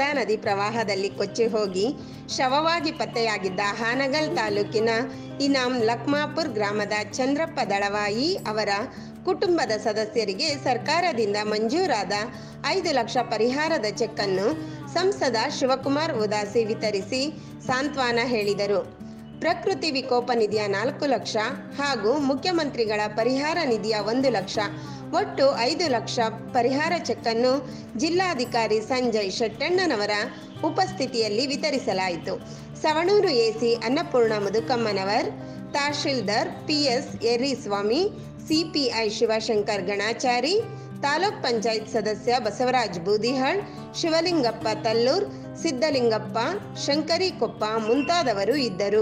ಭದ್ರಾ ನದಿ ಪ್ರವಾಹದಲ್ಲಿ ಕೊಚ್ಚಿ ಹೋಗಿ ಶವವಾಗಿ ಪತ್ತೆಯಾಗಿದ್ದ ಹಾನಗಲ್ ತಾಲೂಕಿನ ಇನಾಂ ಲಕ್ಮಾಪುರ್ ಗ್ರಾಮದ ಚಂದ್ರಪ್ಪ ದಳವಾಯಿ ಅವರ ಕುಟುಂಬದ ಸದಸ್ಯರಿಗೆ ಸರ್ಕಾರದಿಂದ ಮಂಜೂರಾದ ಐದು ಲಕ್ಷ ಪರಿಹಾರದ ಚೆಕ್ ಅನ್ನು ಸಂಸದ ಶಿವಕುಮಾರ್ ಉದಾಸಿ ವಿತರಿಸಿ ಸಾಂತ್ವನ ಹೇಳಿದರು ಪ್ರಕೃತಿ ವಿಕೋಪ ನಿಧಿಯ ನಾಲ್ಕು ಲಕ್ಷ ಹಾಗೂ ಮುಖ್ಯಮಂತ್ರಿಗಳ ಪರಿಹಾರ ನಿಧಿಯ ಒಂದು ಲಕ್ಷ ಒಟ್ಟು ಐದು ಲಕ್ಷ ಪರಿಹಾರ ಚೆಕ್ ಅನ್ನು ಜಿಲ್ಲಾಧಿಕಾರಿ ಸಂಜಯ್ ಶೆಟ್ಟಣ್ಣನವರ ಉಪಸ್ಥಿತಿಯಲ್ಲಿ ವಿತರಿಸಲಾಯಿತು Savanur AC Annapurna Mudukammanavar tahsildar PS Yerriswamy CPI Shivashankar Ganachari taluk panchayat ಸದಸ್ಯ ಬಸವರಾಜ್ ಬೂದಿಹಾಳ್ ಶಿವಲಿಂಗಪ್ಪ ತಲ್ಲೂರ್ ಸಿದ್ದಲಿಂಗಪ್ಪ ಶಂಕರಿಕೊಪ್ಪ ಮುಂತಾದವರು ಇದ್ದರು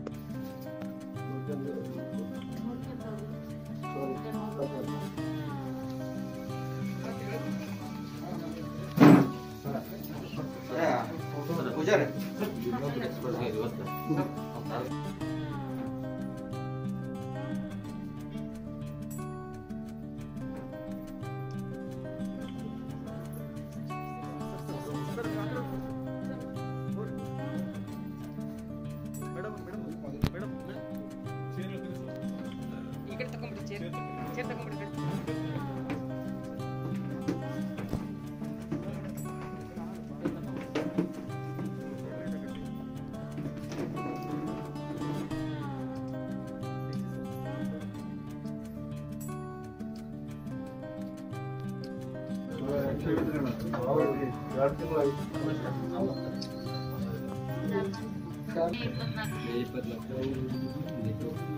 ಪೂಜಾರಿ ಈ ಕಡೆ ತಗೊಂಡ್ಬಿಡಿ ಚೇರ್ ಚೇರ್ ತಗೊಂಡ್ಬಿಡಿ ಈ ಕಡೆ. ಇಪ್ಪತ್ತು ಲಕ್ಷ